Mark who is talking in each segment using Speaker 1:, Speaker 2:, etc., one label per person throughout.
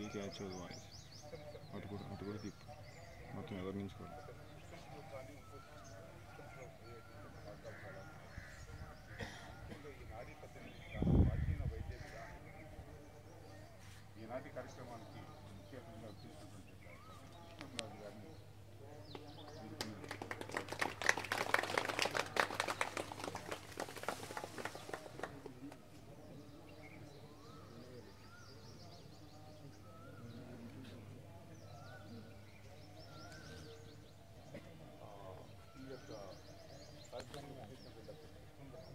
Speaker 1: ఇది క్యాచ్ అవుతుంది వాయిస్ అటు కూడా అటు కూడా తిప్పు మొత్తం ఎదురు నుంచి కూడా
Speaker 2: ఈనాటి కార్యక్రమానికి ముఖ్య అతిథిగా వచ్చేసినటువంటి కృష్ణరాజు గారిని ఈ యొక్క కార్యక్రమం చేసినటువంటి కృష్ణరాజు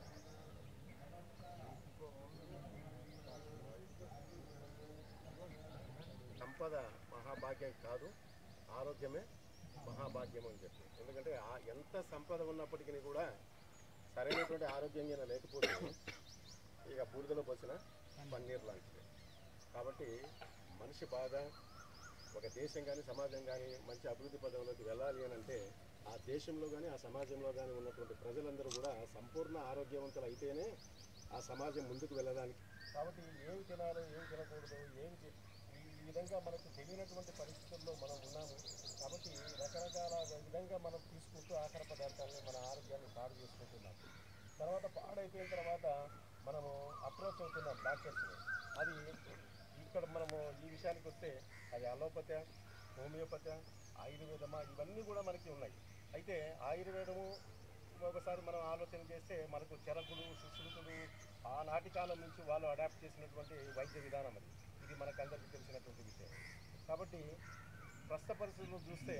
Speaker 3: సంపద మహాభాగ్యం కాదు ఆరోగ్యమే మహాభాగ్యం అని చెప్పి ఎందుకంటే ఆ ఎంత సంపద ఉన్నప్పటికీ కూడా సరైనటువంటి ఆరోగ్యం కింద లేకపోతే ఇక బూడిదలో పోసిన పన్నీర్ లాంటిది కాబట్టి మనిషి బాగా ఒక దేశం కానీ సమాజం కానీ మంచి అభివృద్ధి పదంలోకి వెళ్ళాలి అని అంటే ఆ దేశంలో కానీ ఆ సమాజంలో కానీ ఉన్నటువంటి ప్రజలందరూ కూడా సంపూర్ణ ఆరోగ్యవంతులు అయితేనే ఆ సమాజం ముందుకు వెళ్ళడానికి కాబట్టి ఏమి తినాలో ఏమి తినకూడదు ఏమి తి- ఈ ఈ విధంగా మనకు తెలియనటువంటి పరిస్థితుల్లో మనం ఉన్నాము కాబట్టి రకరకాల విధంగా మనం తీసుకుంటూ ఆహార పదార్థాలని మన ఆరోగ్యాన్ని పాడు చేసుకుంటున్నాం తర్వాత పాడైపోయిన తర్వాత మనము అప్రోచ్ అవుతున్నాం డాక్టర్స్ని అది ఇక్కడ మనము ఈ విషయానికి వస్తే అది అలోపతి హోమియోపతి ఆయుర్వేదమా ఇవన్నీ కూడా మనకి ఉన్నాయి అయితే ఆయుర్వేదము ఒకసారి మనం ఆలోచన చేస్తే మనకు చెరకులు శుశ్రుతులు ఆనాటి కాలం నుంచి వాళ్ళు అడాప్ట్ చేసినటువంటి వైద్య విధానం అది ఇది మనకు అందరికీ తెలిసినటువంటి విషయం కాబట్టి ప్రస్తుత పరిస్థితుల్లో చూస్తే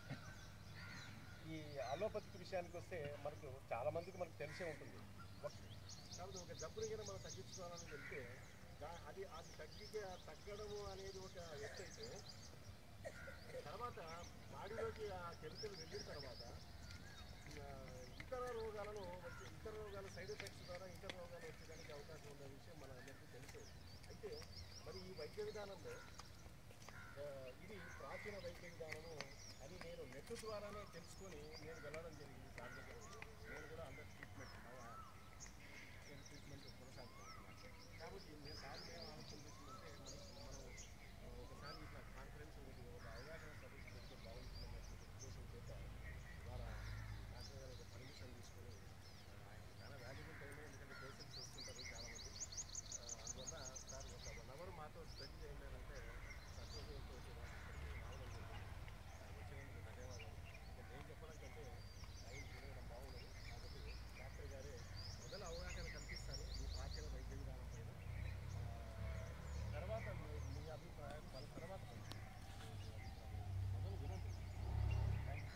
Speaker 3: ఈ అలోపతి విషయానికి వస్తే మనకు చాలా మందికి మనకు తెలిసే ఉంటుంది ఒక- కాబట్టి ఒక జబ్బుని కనుక మనం తగ్గించుకోవాలని వెళ్తే దా- అది అది తగ్గితే తగ్గడము అనేది ఒక ఎత్తు అయితే తర్వాత బాడీలోకి ఆ కెమికల్ వెళ్ళిన తర్వాత ఆ, ఇతర రోగాలను వచ్చే ఇతర రోగాల సైడ్ ఎఫెక్ట్స్ ద్వారా ఇతర రోగాలు వచ్చేదానికి అవకాశం ఉన్న విషయం మన అందరికీ తెలుసు అయితే మరి ఈ వైద్య విధానంలో ఆ, ఇది ప్రాచీన వైద్య విధానము అని నేను నెట్ ద్వారానే తెలుసుకొని నేను వెళ్ళడం జరిగింది సార్ దగ్గర నేను కూడా అందరి ట్రీట్మెంట్ నేను ట్రీట్మెంట్ కొనసాగుతున్నాను కాబట్టి నేను సార్ ఏం ఆలోచన చేసిందంటే మనకి మనం ఆ, ఒకసారి ఇట్లా కాన్ఫరెన్స్ ఒకటి ఒక అవగాహన సదస్సు పెడితే బాగుంటుందన్న ఉద్దేశం చేత ఇవాళ డాక్టర్ గారి యొక్క పర్మిషన్ తీసుకొని ఆ, ఆయన చాలా వాల్యుబుల్ టైం ఎందుకంటే పేషెంట్స్ వస్తుంటారు చాలామంది ఆ, అందువల్ల సార్ ఒక వన్ అవర్ మాతో స్పెండ్ చేయండి అంటే సంతోషంతో రావడం జరిగింది ఆ, వచ్చినందుకు ధన్యవాదాలు ఇక నేను చెప్పడం కంటే టైం తిరగడం బాగుండదు కాబట్టి డాక్టర్ గారే మొదల అవగాహన కల్పిస్తారు మీ ప్రాచీన వైద్య విధానం పైన ఆ, తర్వాత మీ మీ అభిప్రాయం వాళ్ళ తర్వాత పంచుకోండి. మీ అభిప్రాయం మొదలు వినండి థ్యాంక్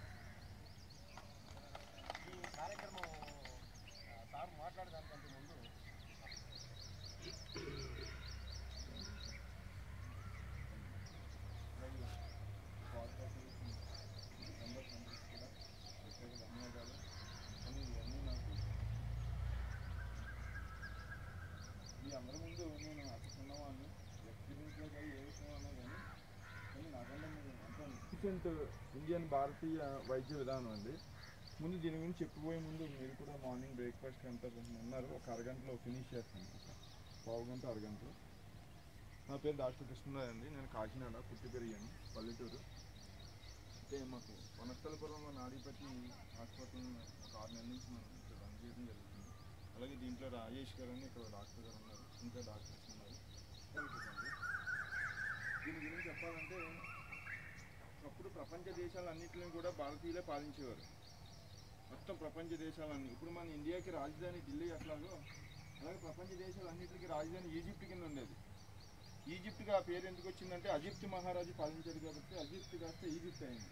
Speaker 3: యూ. ఈ కార్యక్రమం ఆ, సార్ మాట్లాడడానికంటే ముందు
Speaker 1: మెంబర్ మెంబర్స్ కూడా ప్రత్యేక ధన్యవాదాలు కానీ ఇవన్నీ నాకు మీ అందరి ముందు నేను అతి చిన్నవాడిని ఎక్స్పీరియన్స్లో కానీ ఏ విషయం అన్నా కానీ కానీ నాకంటే మీరు ఎంతో ఎఫిషియెంట్ ఇండియన్ భారతీయ వైద్య విధానం అండి ముందు దీని గురించి చెప్పబోయే ముందు మీరు కూడా మార్నింగ్ బ్రేక్ఫాస్ట్ అంతా కొంచెం ఉన్నారు ఒక అరగంటలో ఫినిష్ చేస్తాను ఒక పావు గంట అరగంటలో నా పేరు డాక్టర్ కృష్ణరాజు అండి నేను కాకినాడ పుట్టి పెరిగాను పల్లెటూరు అంటే మాకు వనస్థలపురంలో నాడీపతి హాస్పిటల్ ఒక ఆరు నెలల నుంచి మనం ఇక్కడ రన్ చేయడం జరుగుతుంది అలాగే దీంట్లో రాజేష్ గారు అని ఇక్కడ డాక్టర్ గారు ఉన్నారు ఇంకా డాక్టర్స్ ఉన్నారు తెలుసుకోండి దీని గురించి చెప్పాలంటే ఒకప్పుడు ప్రపంచ దేశాలన్నింటిని కూడా భారతీయులే పాలించేవారు మొత్తం ప్రపంచ దేశాలన్నీ ఇప్పుడు మన ఇండియాకి రాజధాని ఢిల్లీ ఎట్లాగో అలాగే ప్రపంచ దేశాలన్నింటికి రాజధాని ఈజిప్ట్ కింద ఉండేది ఈజిప్ట్గా ఆ పేరు ఎందుకు వచ్చిందంటే అజిప్ట్ మహారాజు పాలించాడు కాబట్టి అజిప్ట్ కాస్త ఈజిప్ట్ అయింది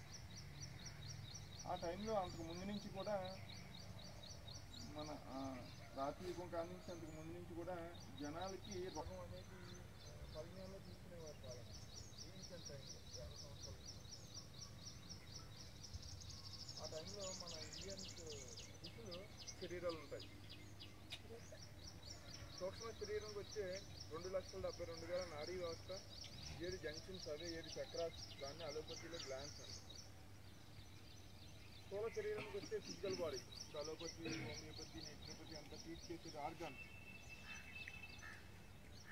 Speaker 1: ఆ టైంలో అంతకు ముందు నుంచి కూడా మన ఆ, రాతి యుగం కాడి నుంచి అంతకు ముందు నుంచి కూడా జనాలకి రోగం అనేది పరిజ్ఞానంలో తీసుకునేవారు కాదు ఏన్షియన్ టైంలో వేల సంవత్సరాల క్రితం. ఆ టైంలో మన ఇండియన్స్ ఋషులు శరీరాలు ఉంటాయి సూక్ష్మ శరీరంకి వచ్చే రెండు లక్షల డెబ్బై రెండు వేల నాడీ వ్యవస్థ ఏడు జంక్షన్స్ అవే ఏడు చక్రాస్ దాన్ని అలోపతిలో గ్లాన్స్ అంటారు స్థూల శరీరంకి వచ్చే physical body allopathy homeopathy naturopathy అంతా ట్రీట్ చేసేది ఆర్గాన్స్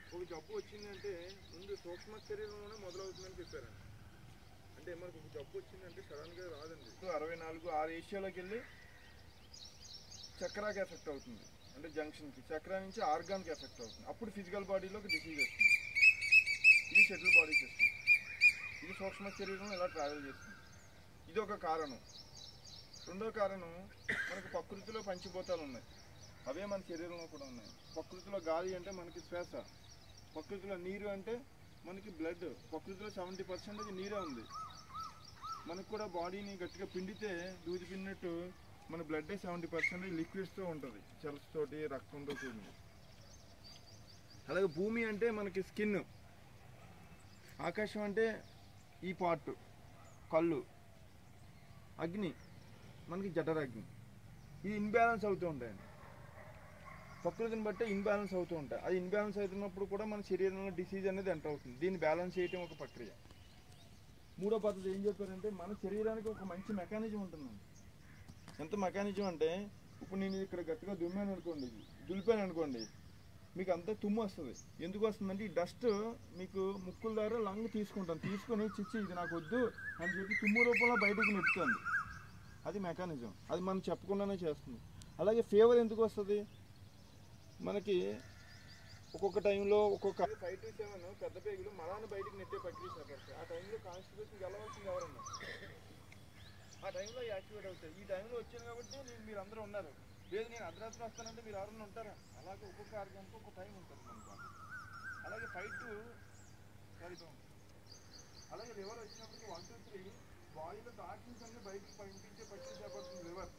Speaker 1: ఒక జబ్బు వచ్చిందంటే ముందు సూక్ష్మ శరీరంలోనే మొదలవుతుందని చెప్పారండి అంటే మనకు ఒక జబ్బు వచ్చిందంటే సడన్గా రాదండి అరవై నాలుగు ఆరు ఏషియాలోకి వెళ్ళి చక్రాకి ఎఫెక్ట్ అవుతుంది అంటే జంక్షన్కి చక్రా నుంచి ఆర్గాన్కి ఎఫెక్ట్ అవుతుంది అప్పుడు ఫిజికల్ బాడీలోకి డిసీజ్ వస్తుంది ఇది షెటిల్ బాడీ సిస్టమ్ ఇది సూక్ష్మ శరీరం ఇలా ట్రావెల్ చేస్తుంది ఇది ఒక కారణం రెండో కారణం మనకు ప్రకృతిలో పంచిపోతాలు ఉన్నాయి అవే మన శరీరంలో కూడా ఉన్నాయి ప్రకృతిలో గాలి అంటే మనకి శ్వాస ప్రకృతిలో నీరు అంటే మనకి బ్లడ్ ప్రకృతిలో సెవెంటీ పర్సెంటేజ్ నీరే ఉంది మనకు కూడా బాడీని గట్టిగా పిండితే దూది పిండినట్టు మన బ్లడ్ సెవెంటీ పర్సెంటేజ్ లిక్విడ్స్తో ఉంటుంది సెల్స్ తోటి రక్తంతో కూడింది అలాగే భూమి అంటే మనకి స్కిన్ ఆకాశం అంటే ఈ పార్ట్ కళ్ళు అగ్ని మనకి జఠర అగ్ని ఇది ఇన్బ్యాలెన్స్ అవుతూ ఉంటాయండి ప్రకృతిని బట్టి ఇన్బ్యాలెన్స్ అవుతూ ఉంటాయి అది ఇన్బ్యాలెన్స్ అవుతున్నప్పుడు కూడా మన శరీరంలో డిసీజ్ అనేది ఎంటర్ అవుతుంది దీన్ని బ్యాలెన్స్ చేయటం ఒక ప్రక్రియ మూడో పద్ధతి ఏం చెప్పారంటే మన శరీరానికి ఒక మంచి మెకానిజం ఉంటుందండి ఎంత మెకానిజం అంటే ఇప్పుడు నేను ఇక్కడ గట్టిగా దుమ్మాను అనుకోండి దులిపాను అనుకోండి మీకు అంతా తుమ్ము వస్తుంది ఎందుకు వస్తుందంటే ఈ డస్ట్ మీకు ముక్కుల ద్వారా లంగ్ తీసుకుంటాం తీసుకొని చిచ్చి ఇది నాకు వద్దు అని చెప్పి తుమ్ము రూపంలో బయటకు నెట్టుతుంది అది మెకానిజం అది మనం చెప్పకుండానే చేస్తుంది అలాగే ఫీవర్ ఎందుకు వస్తుంది మనకి ఒక్కొక్క టైంలో ఒక్కొక్క ఫైవ్ టు సెవెన్ పెద్ద పేగులు మలాన్ని బయటకు నెట్టే ప్రక్రియ చేపడతాయి ఆ టైంలో కాన్స్టిట్యూషన్ వెళ్ళవలసింది ఎవరన్నా ఆ టైంలో యాక్టివేట్ అవుతాయి ఈ టైంలో వచ్చాను కాబట్టి నేను మీరు అందరూ ఉన్నారు లేదు నేను అర్ధరాత్రి వస్తానంటే మీరు ఎవరన్నా ఉంటారా అలాగే ఒక్కొక్క ఆర్గానికి ఒక్కొక్క టైం ఉంటుంది మనకు అలాగే ఫైవ్ టు సరిగ్గా ఉంటుంది అలాగే రివర్ వచ్చినప్పటికి వన్ టూ త్రీ బాడీలో టాక్సిన్స్ అన్ని బయటకు పంపించే ప్రక్రియ చేపడుతుంది రివర్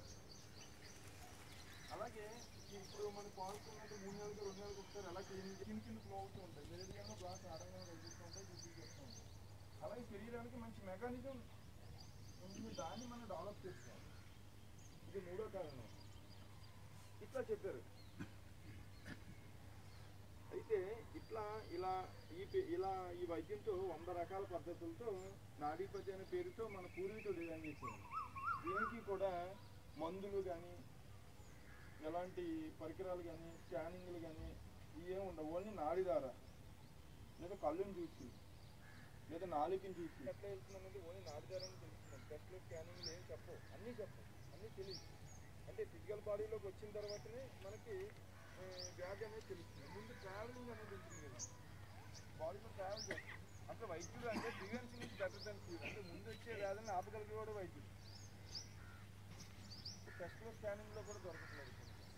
Speaker 1: అలాగే ఇప్పుడు మనం పాడుకున్నట్టు మూడు నెలలకు రెండు నెలలకు ఒకసారి అలా క్లీన్ కింద కింద ఫ్లో అవుతూ ఉంటాయి వేడిగా గ్లాస్ ఆడంగా తగ్గిస్తూ ఉంటాయి డిసీజ్ చేస్తూ ఉంటాయి అలాగే శరీరానికి మంచి మెకానిజం ఉంటుంది దాన్ని మనం డెవలప్ చేసుకోవాలి ఇది మూడో కారణం ఇట్లా చెప్పారు అయితే ఇట్లా ఇలా ఈ పే- ఇలా ఈ వైద్యంతో వంద రకాల పద్ధతులతో నాడీపతి అనే పేరుతో మన పూర్వీకులు డిజైన్ చేశారు దీనికి కూడా మందులు కానీ ఎలాంటి పరికరాలు కానీ స్కానింగ్లు కానీ ఇవే ఉండవు ఓన్లీ నాడి ద్వారా లేదా కళ్ళుని చూసి లేదా నాలుకని చూసి ఎట్లా వెళ్తుంది అనేది ఓన్లీ నాడి ద్వారానే తెలుస్తుంది టెస్ట్లు స్కానింగ్లు ఏం చెప్పవు అన్నీ చెప్పవు అన్నీ తెలియదు అంటే ఫిజికల్ బాడీలోకి వచ్చిన తర్వాతనే మనకి ఆ, వ్యాధి అనేది తెలుస్తుంది ముందు ట్రావెలింగ్ అనేది ఉంటుంది కదా బాడీలో ట్రావెల్ చేస్తుంది అంటే వైద్యుడు అంటే prevention is better than cure అంటే ముందు వచ్చే వ్యాధిని ఆపగలిగేవాడు వైద్యుడు టెస్ట్లో స్కానింగ్లో కూడా దొరకట్లేదు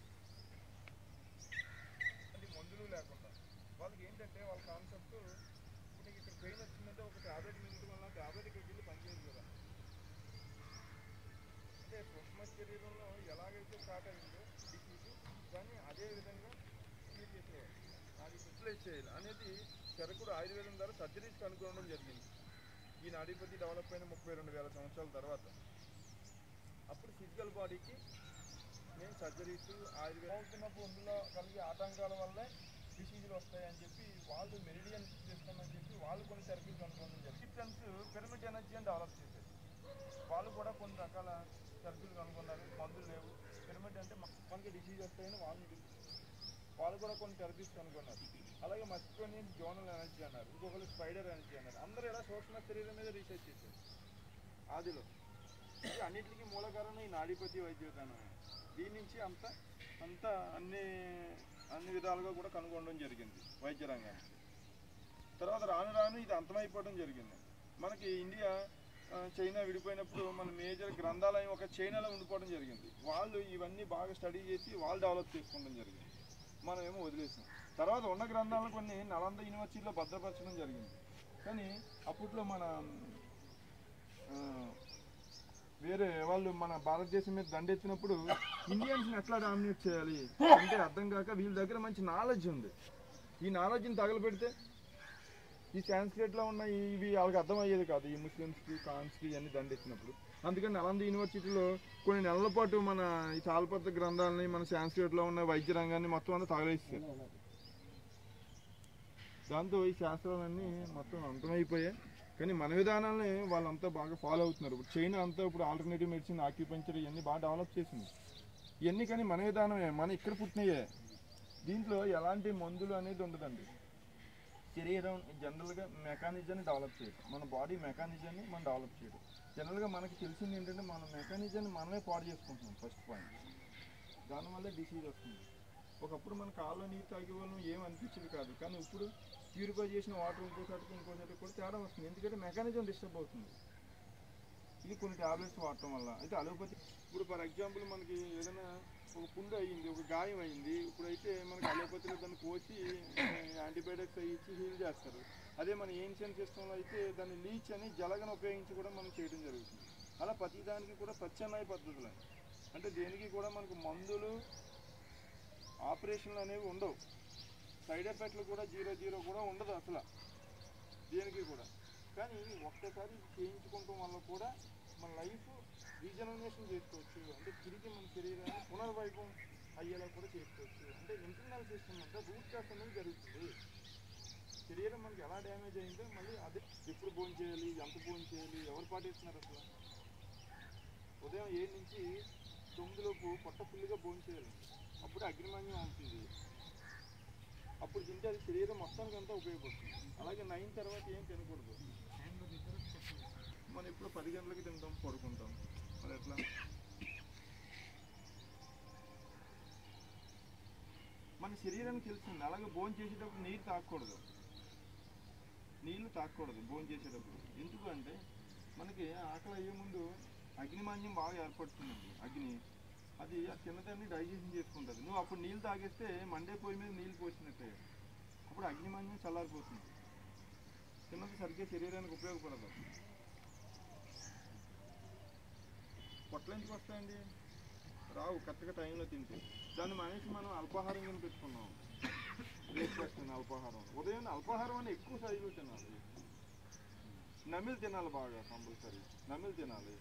Speaker 1: అది మందులు లేకుండా వాళ్ళకి ఏంటంటే వాళ్ళ కాన్సెప్ట్ ఇప్పుడు నీకు ఇక్కడ పెయిన్ వచ్చిందంటే ఒక ట్యాబ్లెట్ మింగటం వల్ల ట్యాబ్లెట్ ఇక్కడికి వెళ్ళి పనిచేయదు కదా అంటే సూక్ష్మ శరీరంలో ఎలాగైతే స్టార్ట్ అయిందో డిసీజ్ కానీ అదే విధంగా క్యూర్ చేసేవారు అది రిప్లేస్ చేయాలి అనేది చెరకుడు ఆయుర్వేదం ద్వారా సర్జరీస్ కనుగొనడం జరిగింది ఈ నాడీపతి డెవలప్ అయిన ముప్పై రెండు వేల సంవత్సరాల తర్వాత అప్పుడు ఫిజికల్ బాడీకి మేము సర్జరీస్ ఆయుర్వేదం అవుతున్నప్పుడు అందులో కలిగే ఆటంకాల వల్లే డిసీజులు వస్తాయని చెప్పి వాళ్ళు మెరిడియన్ సిస్టమ్ అని చెప్పి వాళ్ళు కొన్ని థెరపీస్ కనుగొనడం జరిగింది సిస్టమ్స్ పిరమిడ్ ఎనర్జీ అని డెవలప్ చేశారు వాళ్ళు కూడా కొన్ని రకాల థెరపీలు కనుగొన్నారు మందులు లేవు పిరమిడ్ అంటే మ- మనకి డిసీజ్ వస్తాయని వాళ్ళు ఇది- వాళ్ళు కూడా కొన్ని థెరపీస్ కనుగొన్నారు అలాగే మర్చిపోయి జోనల్ ఎనర్జీ అన్నారు ఇంకొకరు స్పైడర్ ఎనర్జీ అన్నారు అందరూ ఇలా సూక్ష్మ శరీరం మీద రీసెర్చ్ చేశారు ఆదిలో ఇది అన్నిటికీ మూల కారణం ఈ నాడీపతి వైద్య విధానం దీని నుంచి అంత అంత అన్ని అన్ని విధాలుగా కూడా కనుగొనడం జరిగింది వైద్య రంగానికి తర్వాత రాను రాను ఇది అంతమైపోవడం జరిగింది మనకి ఇండియా ఆ, చైనా విడిపోయినప్పుడు మన మేజర్ గ్రంథాలయం ఒక చైనాలో ఉండిపోవడం జరిగింది వాళ్ళు ఇవన్నీ బాగా స్టడీ చేసి వాళ్ళు డెవలప్ చేసుకోవడం జరిగింది మనం ఏమో వదిలేసాం తర్వాత ఉన్న గ్రంథాలను కొన్ని నలంద యూనివర్సిటీలో భద్రపరచడం జరిగింది కానీ అప్పట్లో మన ఆ, వేరే వాళ్ళు మన భారతదేశం మీద దండెత్తినప్పుడు ఇండియన్స్ని ఎట్లా డామినేట్ చేయాలి అంటే అర్థం కాక వీళ్ళ దగ్గర మంచి నాలెడ్జ్ ఉంది ఈ నాలెడ్జ్ని తగలబెడితే ఈ సాంస్క్రిట్లో ఉన్న ఇవి వాళ్ళకి అర్థమయ్యేది కాదు ఈ ముస్లిమ్స్కి ఖాన్స్కి ఇవన్నీ దండెత్తినప్పుడు అందుకని నలంద యూనివర్సిటీలో కొన్ని నెలల పాటు మన ఈ చాలపత్ర గ్రంథాలని మన సాంస్క్రిట్లో ఉన్న వైద్య రంగాన్ని మొత్తం అంతా తగలేస్తారు దాంతో ఈ శాస్త్రాలన్నీ మొత్తం అంతమైపోయాయి కానీ మన విధానాలని వాళ్ళంతా బాగా ఫాలో అవుతున్నారు ఇప్పుడు చైనా అంతా ఇప్పుడు ఆల్టర్నేటివ్ మెడిసిన్ ఆక్యుపంచర్ ఇవన్నీ బాగా డెవలప్ చేసింది ఇవన్నీ కానీ మన విధానమే మన ఇక్కడ పుట్టినయే దీంట్లో ఎలాంటి మందులు అనేది ఉండదండి శరీరం జనరల్గా మెకానిజాన్ని డెవలప్ చేయడం మన బాడీ మెకానిజాన్ని మనం డెవలప్ చేయడం జనరల్గా మనకి తెలిసింది ఏంటంటే మన మెకానిజాన్ని మనమే పాడు చేసుకుంటున్నాం ఫస్ట్ పాయింట్ దానివల్ల డిసీజ్ వస్తుంది ఒకప్పుడు మన కాళ్ళు నీరు తాగే వాళ్ళం ఏం అనిపించేది కాదు కానీ ఇప్పుడు ప్యూరిఫై చేసిన వాటర్ ఇంకోసారికి ఇంకోసారి కూడా తేడా వస్తుంది ఎందుకంటే మెకానిజం డిస్టర్బ్ అవుతుంది ఇది కొన్ని టాబ్లెట్స్ వాడటం వల్ల అయితే అలోపతి ఇప్పుడు ఫర్ ఎగ్జాంపుల్ మనకి ఏదైనా ఒక పుండు అయ్యింది ఒక గాయం అయింది ఇప్పుడైతే మనకి అలోపతిలో దాన్ని కోసి యాంటీబయాటిక్స్ అవి ఇచ్చి హీల్ చేస్తారు అదే మన ఏన్షియన్ సిస్టంలో అయితే దాన్ని లీచ్ అని జలగను ఉపయోగించి కూడా మనం చేయడం జరుగుతుంది అలా ప్రతి దానికి కూడా ప్రత్యామ్నాయ పద్ధతులు అంటే దేనికి కూడా మనకు మందులు ఆపరేషన్లు అనేవి ఉండవు సైడ్ ఎఫెక్ట్లు కూడా జీరో జీరో కూడా ఉండదు అసలు దేనికి కూడా కానీ ఒక్కసారి చేయించుకోవటం వల్ల కూడా మన లైఫ్ రీజనరేషన్ చేసుకోవచ్చు అంటే తిరిగి మన శరీరాన్ని పునర్వైభవం అయ్యేలా కూడా చేసుకోవచ్చు అంటే ఇంటర్నల్ సిస్టమ్ అంతా రూట్ కాస్ అనేది జరుగుతుంది శరీరం మనకి ఎలా డ్యామేజ్ అయిందో మళ్ళీ అదే ఎప్పుడు భోజనం చేయాలి ఎంత భోజనం చేయాలి ఎవరు పాటిస్తున్నారు అసలు ఉదయం ఏడు నుంచి తొమ్మిదిలోపు పొట్ట ఫుల్గా భోజనం చేయాలి అప్పుడు అగ్నిమాన్యం అవుతుంది అప్పుడు తింటే అది శరీరం మొత్తానికి అంతా ఉపయోగపడుతుంది అలాగే నైన్ తర్వాత ఏం తినకూడదు మనం ఇప్పుడు పది గంటలకి తింటాం పడుకుంటాం మరి ఎట్లా మన శరీరానికి తెలుస్తుంది అలాగే భోజనం చేసేటప్పుడు నీరు తాగకూడదు నీళ్లు తాగకూడదు భోజనం చేసేటప్పుడు ఎందుకు అంటే మనకి ఆకలి అయ్యే ముందు అగ్నిమాన్యం బాగా ఏర్పడుతుందండి అగ్ని అది ఆ తిన్నదాన్ని డైజెషన్ చేసుకుంటుంది నువ్వు అప్పుడు నీళ్ళు తాగేస్తే మండే పొయ్యి మీద నీళ్ళు పోసినట్టే అప్పుడు అగ్నిమాన్యం చల్లారిపోతుంది తిన్నది సరిగ్గా శరీరానికి ఉపయోగపడదు పొట్ల ఎందుకు వస్తాయండి రావు కరెక్ట్గా టైంలో తింటే దాన్ని మానేసి మనం అల్పాహారం కింద పెట్టుకున్నాం బ్రేక్ఫాస్ట్ అని అల్పాహారం ఉదయం అల్పాహారం అని ఎక్కువ సైజులో తినాలి నమిలి తినాలి బాగా కంపల్సరీ నమిలి తినాలి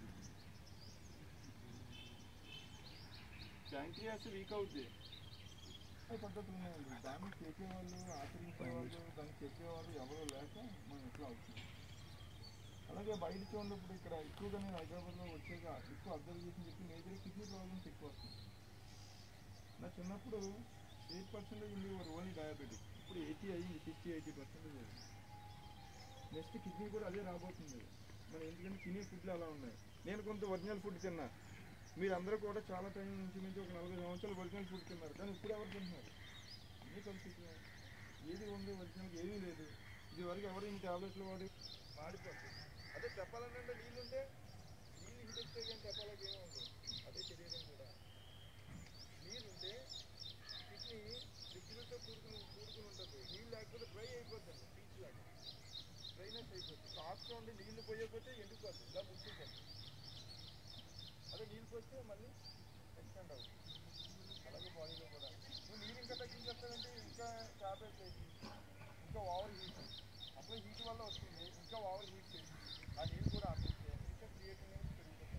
Speaker 1: ప్యాంక్రియాస్ వీక్ అవుద్ది పద్ధతులు ఉన్నాయండి దాన్ని చేసేవాళ్ళు ఆచరించేవాళ్ళు దాన్ని చెప్పేవాళ్ళు ఎవరు లేక మనం ఇట్లా అవుతుంది అలాగే బయట చూడప్పుడు ఇక్కడ ఎక్కువగా నేను హైదరాబాద్లో వచ్చాక ఎక్కువ అబ్జర్వ్ చేసి చెప్పి మేజర్ కిడ్నీ ప్రాబ్లమ్స్ ఎక్కువ వస్తుంది నా చిన్నప్పుడు ఎయిట్ పర్సెంటేజ్ ఉండేవారు ఓన్లీ డయాబెటిక్ ఇప్పుడు ఎయిటీ అయ్యింది సిక్స్టీ ఎయిటీ పర్సెంటేజ్ అయింది నెక్స్ట్ కిడ్నీ కూడా అదే రాబోతుంది మన ఎందుకంటే తినే ఫుడ్లు అలా ఉన్నాయి నేను కొంత ఒరిజినల్ ఫుడ్ తిన్నా మీరందరూ కూడా చాలా టైం నుంచి నుంచి ఒక నలభై సంవత్సరాలు ఒరిజినల్ ఫుడ్ తిన్నారు కానీ ఇప్పుడు ఎవరు తింటున్నారు అన్నీ కలుపుతున్నాయి ఏది ఉంది ఒరిజినల్ ఏమీ లేదు ఇది వరకు ఎవరు ఇన్ని టాబ్లెట్లు వాడి మాడిపోతుంది అదే చెప్పాలంటే నీళ్ళు ఉంటే నీళ్ళు హిండిస్తే కానీ చెప్పాలకి ఏమీ ఉండదు అదే శరీరం కూడా నీళ్ళు ఉంటే కిడ్నీ లిక్విడ్తో కూడుకుని కూడుకుని ఉంటుంది నీళ్ళు లేకపోతే డ్రై అయిపోతుంది పీచ్ లాగా డ్రైనెస్ అయిపోతుంది కాస్ట్గా ఉండి నీళ్లు పోయకపోతే ఎండిపోతుంది ఇలా ముట్టుకుంటుంది అదే నీళ్ళు పోస్తే మళ్ళీ ఎక్స్టెండ్ అవుతుంది అలాగే బాడీలో కూడా నువ్వు నీరు ఇంకా తగ్గించేస్తానంటే ఇంకా ట్యాబ్లెట్స్ వేసి ఇంకా ఓవర్ హీట్ అప్పుడు హీట్ వల్ల వస్తుంది ఇంకా ఓవర్ హీట్ చేసి ఆ నీళ్ళు కూడా ఆపిస్తే ఇంకా క్రియేటివ్ అనేది పెరుగుతుంది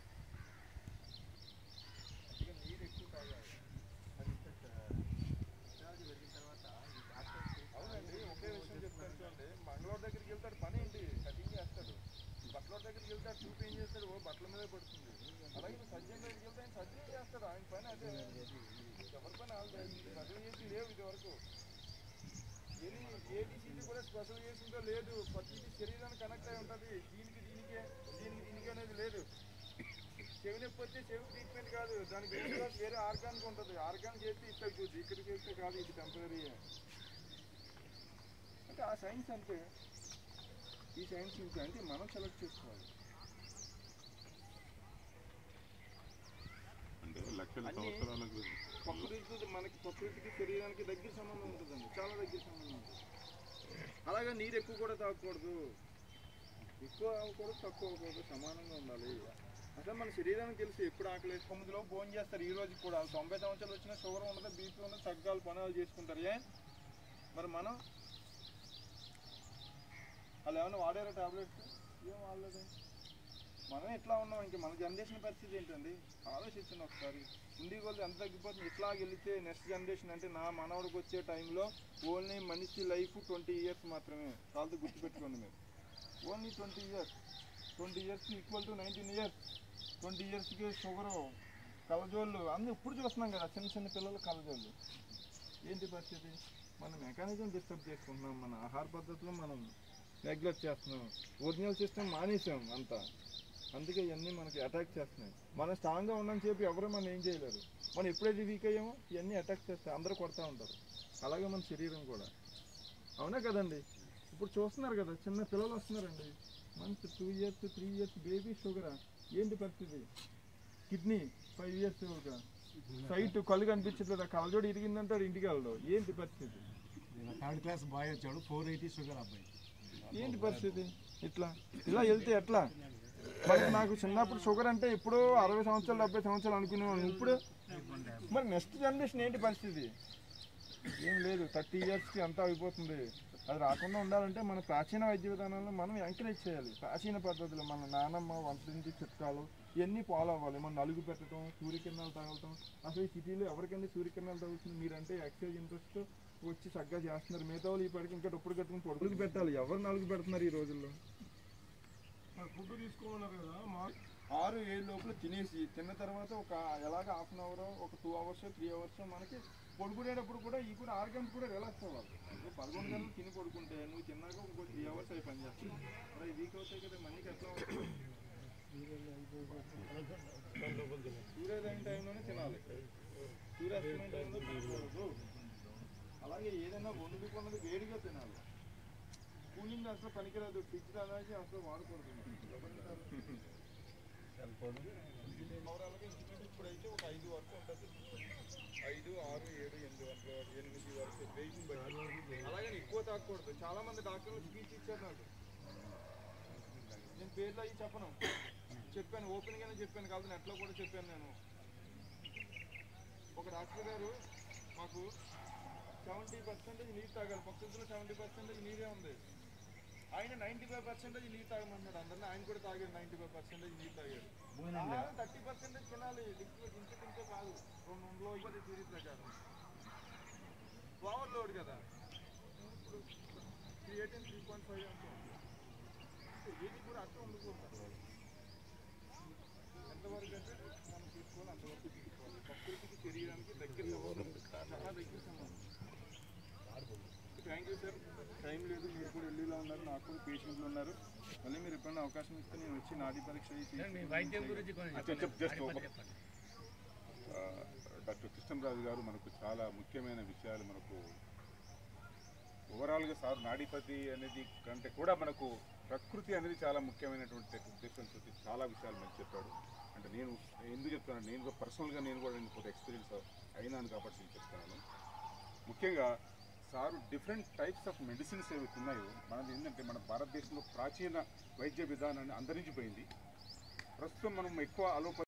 Speaker 1: అందుకే నీరు ఎక్కువ తాగాలి అవునండి ఒకే విషయం చెప్తాను చూడండి మంగళూరు దగ్గరికి వెళ్తాడు పని ఏంటి కటింగ్ చేస్తాడు బట్టల దగ్గరికి వెళ్తాడు చూపు ఏం చేస్తాడు ఓ బట్టల మీదే పడుతుంది అలాగే నువ్వు సజ్జన్ దగ్గరికి వెళ్తే ఆయన సజ్జన్ చేస్తాడు ఆయన పని అదే ఎవరి పని వాళ్ళదే స్పెషల్ చేసి లేవు ఇది వరకు ఏది ఏ డిసీజ్ కూడా స్పెషల్ చేసిందో లేదు ప్రతిదీ శరీరానికి కనెక్ట్ అయి ఉంటుంది దీనికి దీనికే దీనికి దీనికి అనేది లేదు చెవి నొప్పి వస్తే చెవి ట్రీట్మెంట్ కాదు దానికి వేరే వేరే ఆర్గానిక్ ఉంటుంది ఆర్గాన్ చేస్తే ఇది తగ్గుతుంది ఇక్కడ చేస్తే కాదు ఇది టెంపరీ అంటే ఆ సైన్స్ అంటే ఈ సైన్స్ నుంచి అంటే మనం సెలెక్ట్ చేసుకోవాలి
Speaker 2: అంటే లక్షల
Speaker 1: అన్నీ-
Speaker 2: సంవత్సరాలకు
Speaker 1: ప్రకృతి మనకి ప్రకృతికి శరీరానికి దగ్గర సంబంధం ఉంటుందండి చాలా దగ్గర సంబంధం ఉంటుంది అలాగే నీరు ఎక్కువ కూడా తాగకూడదు ఎక్కువ కూడా తక్కువ అవ్వకూడదు సమానంగా ఉండాలి అసలు మన శరీరానికి తెలుసు ఎప్పుడు ఆకలి వేసి తొమ్మిదిలో భోజనం చేస్తారు ఈ రోజుకి కూడా తొంభై సంవత్సరాలు వచ్చినా షుగర్ ఉండదు బీపీ ఉండదు తగ్గాలు పనులు చేసుకుంటారు ఏ మరి మనం వాళ్ళు ఏమైనా వాడారా టాబ్లెట్స్ ఏం వాడలేదు మనం ఎట్లా ఉన్నాం ఇంక మన జనరేషన్ పరిస్థితి ఏంటండి ఆలోచించండి ఒకసారి ఉండి కొద్ది ఎంత తగ్గిపోతుంది ఇట్లా వెళితే నెక్స్ట్ జనరేషన్ అంటే నా మనవడికి వచ్చే టైంలో ఓన్లీ మనిషి లైఫ్ ట్వంటీ ఇయర్స్ మాత్రమే చాలా గుర్తుపెట్టుకోండి మీరు only twenty years twenty years equal to nineteen years twenty ఇయర్స్కి షుగరు కలజోళ్ళు అన్నీ ఇప్పుడు చూస్తున్నాం కదా చిన్న చిన్న పిల్లలు కలజోళ్ళు ఏంటి పరిస్థితి మన మెకానిజం డిస్టర్బ్ చేసుకుంటున్నాం మన ఆహార పద్ధతిలో మనం నెగ్లెక్ట్ చేస్తున్నాం ఒరిజినల్ సిస్టమ్ మానేసాం అంతా అందుకే ఇవన్నీ మనకి అటాక్ చేస్తున్నాయి మనం స్ట్రాంగ్గా ఉన్నామని చెప్పి ఎవరు మనం ఏం చేయలేరు మనం ఎప్పుడైతే వీక్ అయ్యామో ఇవన్నీ అటాక్ చేస్తాయి అందరూ కొడతా ఉంటారు అలాగే మన శరీరం కూడా అవునా కదండి ఇప్పుడు చూస్తున్నారు కదా చిన్న పిల్లలు వస్తున్నారండి month two years three years baby షుగరా ఏంటి పరిస్థితి కిడ్నీ ఫైవ్ ఇయర్స్ ఒక సైట్ కళ్ళు కనిపించట్లేదు కళ్ళజోడు ఇరిగిందంటాడు ఇంటికి వెళ్ళడు ఏంటి పరిస్థితి
Speaker 4: నేను థర్డ్ క్లాస్ బాయ్ వచ్చాడు ఫోర్ ఎయిటీ షుగర్ అబ్బాయి
Speaker 1: ఏంటి పరిస్థితి ఇట్లా ఇలా వెళ్తే ఎట్లా మరి నాకు చిన్నప్పుడు షుగర్ అంటే ఎప్పుడో అరవై సంవత్సరాలు డెబ్బై సంవత్సరాలు అనుకునేవాడిని ఇప్పుడు మరి నెక్స్ట్ జనరేషన్ ఏంటి పరిస్థితి ఏం లేదు థర్టీ ఇయర్స్కి అంతా అయిపోతుంది అది రాకుండా ఉండాలంటే మన ప్రాచీన వైద్య విధానాలను మనం ఎంకరేజ్ చేయాలి ప్రాచీన పద్ధతులు మన నానమ్మ వంటింటి చిట్కాలు ఇవన్నీ ఫాలో అవ్వాలి మనం నలుగు పెట్టడం సూర్యకిరణాలు తగలటం అసలు ఈ సిటీలో ఎవరికంటే సూర్యకిరణాలు తగులుతుంది మీరంటే ఎక్సైజ్ ఇంట్రెస్ట్ వచ్చి చక్కగా చేస్తున్నారు మిగతా వాళ్ళు ఈ పడికి ఇంకా డొప్పుడు కట్టుకుని పొడుగులు పెట్టాలి ఎవరు నలుగు పెడుతున్నారు ఈ రోజుల్లో
Speaker 4: ఫుడ్ తీసుకోమన్నారు కదా మా
Speaker 1: ఆరు ఏడు లోపల తినేసి తిన్న తర్వాత ఒక ఎలాగ హాఫ్ అన్ అవర్ ఒక టూ అవర్స్ త్రీ అవర్స్ మనకి పడుకునేటప్పుడు కూడా ఈ కూడా ఆరు గంటలు కూడా రిలాక్స్ అవ్వాలి నువ్వు పదకొండు గంటలు తిని పడుకుంటే నువ్వు తిన్నాక ఇంకో త్రీ అవర్స్ అయి పని చేస్తావు మరి వీక్ అవుతాయి కదా మనకి ఎట్లా అవుతుంది సూర్యోదయం టైంలోనే తినాలి సూర్యాస్తమయం టైంలో తినకూడదు అలాగే ఏదైనా వండుకున్నది వేడిగా తినాలి కూలింగ్ అసలు పనికిరాదు ఫ్రిడ్జ్ అనేది అసలు వాడకూడదు ఓవరాల్గా ఇంచుమించు ఇప్పుడైతే ఒక ఐదు వరకు ఉంటుంది ఐదు ఆరు ఏడు ఎనిమిది వరకు ఎనిమిది వరకు వెయిట్ బట్టి అలాగని ఎక్కువ తాగకూడదు చాలా మంది డాక్టర్లు స్పీచ్ ఇచ్చారు నాకు నేను పేర్లు అవి చెప్పను చెప్పాను ఓపెన్గానే చెప్పాను కాదు నెట్లో కూడా చెప్పాను నేను ఒక డాక్టర్ గారు మాకు సెవెంటీ పర్సెంటేజ్ నీరు తాగాలి పక్షుల్లో సెవెంటీ పర్సెంటేజ్ నీరే ఉంది ఆయన నైంటీ ఫైవ్ పర్సెంటేజ్ నీరు తాగమన్నాడు అందరినీ ఆయన కూడా తాగాడు నైంటీ ఫైవ్ పర్సెంటేజ్ నీరు తాగాడు ఆహారం థర్టీ పర్సెంటేజ్ తినాలి లిక్విడ్ ఇంత తింటే కాదు రెండు వందలు ఇవ్వదు తీరి ప్రకారం ఓవర్ లోడ్ కదా ఇప్పుడు three eighteen three point five అంతా ఏది కూడా అట్లా ఉండకూడదు ఎంతవరకు అంటే మనం తీసుకోవాలి అంతవరకు తీసుకోవాలి ప్రకృతికి శరీరానికి దగ్గర సంబంధం చాలా దగ్గర సంబంధం థ్యాంక్ యూ సార్ టైం లేదు మీరు కూడా ఢిల్లీలో ఉన్నారు నాకు కూడా పేషెంట్లు ఉన్నారు మళ్ళీ మీరు ఎప్పుడైనా అవకాశం ఇస్తే నేను వచ్చి నాడీ పరీక్ష చేసి
Speaker 4: వైద్యం గురించి
Speaker 2: అచ్చా, చెప్ జస్ట్ ఒక- ఆ, డాక్టర్ కృష్ణరాజు గారు మనకు చాలా ముఖ్యమైన విషయాలు మనకు ఓవరాల్గా సార్ నాడీపతి అనేది కంటే కూడా మనకు ప్రకృతి అనేది చాలా ముఖ్యమైనటువంటి ఉద్దేశంతో చాలా విషయాలు మనకు చెప్పాడు అంటే నేను ఎందుకు చెప్తాను నేను కూడా పర్సనల్గా నేను కూడా నేను కొంత ఎక్స్పీరియన్స్ అయినాను కాబట్టి నేను చెప్తున్నాను ముఖ్యంగా sir different types of medicines ఏవైతే ఉన్నాయో మనది ఏంటంటే మన భారతదేశంలో ప్రాచీన వైద్య విధానాన్ని అంతరించిపోయింది ప్రస్తుతం మనం ఎక్కువ అలోపతి